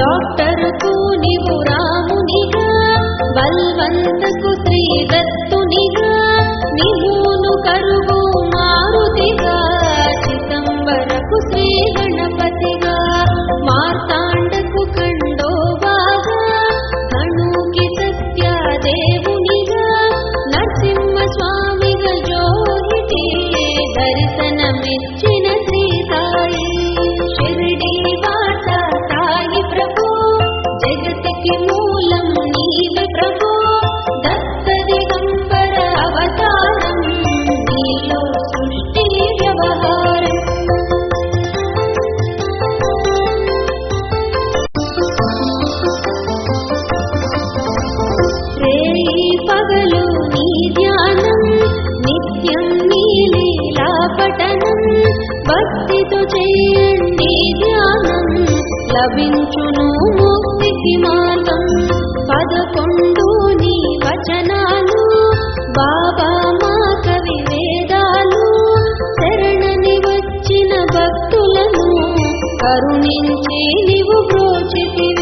డాక్టరుకు నీవు రామునిగా బల్వంతకు శ్రీదత్తునిగా నిమూను కరువు మారుతిగా చిదంబరకు శ్రీ గణపతిగా మార్తాండకు కండోబాగా కణుకి సత్యాదేవునిగా నరసింహ స్వామిగా జోగిటి దర్శనమిచ్చిన శ్రీ సాయి షిరిడి వాస సాయి ప్రభు జగతికి మూలం నీవే ప్రభు దత్త దిగంబర అవతారం నీలో సృష్టి వ్యవహారం రేయి పగలు నీ ధ్యానం నిత్యం నీ లీలా పఠనం భక్తితో చేయండి ధ్యానం లభించును ముక్తికి మార్గం పదకొండు నీ వచనాలు బాబా మా కవి వేదాలు శరణని వచ్చిన భక్తులను కరుణించి నీవు బ్రోచితివి